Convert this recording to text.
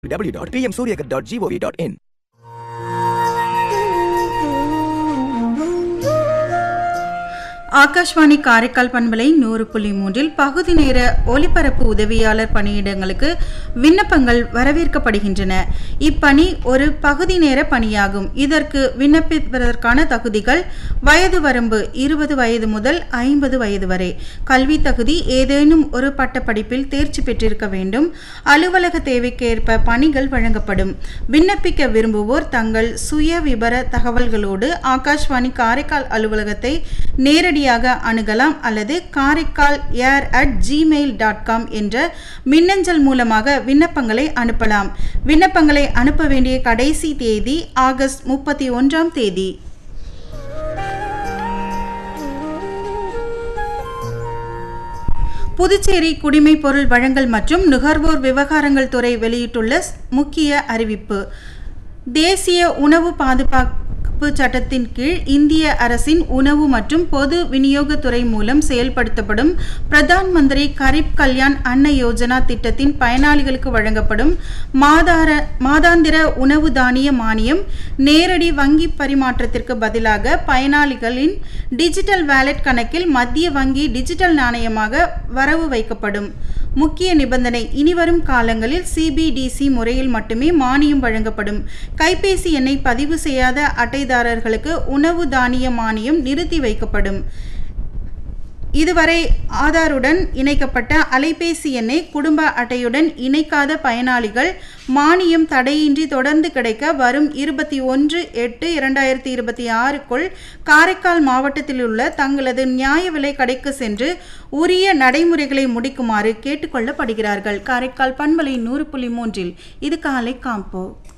www.pmsuryagar.gov.in Akashvani Karaikal பண்பலை நூறு புள்ளி மூன்றில் பகுதி நேர ஒலிபரப்பு உதவியாளர் பணியிடங்களுக்கு விண்ணப்பங்கள் வரவேற்கப்படுகின்றன இப்பணி ஒரு பகுதி நேர பணியாகும் இதற்கு விண்ணப்பிப்பதற்கான தகுதிகள் வயது வரம்பு இருபது வயது முதல் ஐம்பது வயது வரை கல்வி தகுதி ஏதேனும் ஒரு பட்டப்படிப்பில் தேர்ச்சி பெற்றிருக்க வேண்டும் அலுவலக தேவைக்கேற்ப பணிகள் வழங்கப்படும் விண்ணப்பிக்க விரும்புவோர் தங்கள் சுய விபர தகவல்களோடு ஆகாஷ்வாணி காரைக்கால் அலுவலகத்தை நேரடியாக அணுகலாம் அல்லது Karaikal air at Gmail dot com என்ற மின்னஞ்சல் மூலமாக விண்ணப்பங்களை அனுப்பலாம் விண்ணப்பங்களை அனுப்ப வேண்டிய கடைசி தேதி ஆகஸ்ட் முப்பத்தி ஒன்றாம் தேதி புதுச்சேரி குடிமைப் பொருள் வழங்கல் மற்றும் நுகர்வோர் விவகாரங்கள் துறை வெளியிட்டுள்ள ஸ்- முக்கிய அறிவிப்பு தேசிய உணவு பாதுகாப்பு சட்டத்தின் கீழ் இந்திய அரசின் உணவு மற்றும் பொது விநியோகத்துறை மூலம் செயல்படுத்தப்படும் பிரதான் மந்திரி கரீப் கல்யாண் அன்ன யோஜனா திட்டத்தின் பயனாளிகளுக்கு வழங்கப்படும் மாதார மாதாந்திர உணவு தானிய மானியம் நேரடி வங்கி பரிமாற்றத்திற்கு பதிலாக பயனாளிகளின் டிஜிட்டல் வேலெட் கணக்கில் மத்திய வங்கி டிஜிட்டல் நாணயமாக வரவு வைக்கப்படும் முக்கிய நிபந்தனை இனிவரும் காலங்களில் சிபிடிசி முறையில் மட்டுமே மானியம் வழங்கப்படும் கைபேசி எண்ணை பதிவு செய்யாத அட்டைதாரர்களுக்கு உணவு தானிய மானியம் நிறுத்தி வைக்கப்படும் இதுவரை ஆதாருடன் இணைக்கப்பட்ட அலைபேசி எண்ணை குடும்ப அட்டையுடன் இணைக்காத பயனாளிகள் மானியம் தடையின்றி தொடர்ந்து கிடைக்க வரும் இருபத்தி ஒன்று எட்டு இரண்டாயிரத்தி இருபத்தி ஆறுக்குள் காரைக்கால் மாவட்டத்தில் உள்ள தங்களது நியாய விலை கடைக்கு சென்று உரிய நடைமுறைகளை முடிக்குமாறு கேட்டுக்கொள்ளப்படுகிறார்கள் காரைக்கால் பண்பலை நூறு புள்ளி மூன்றில் இது காலை காம்போ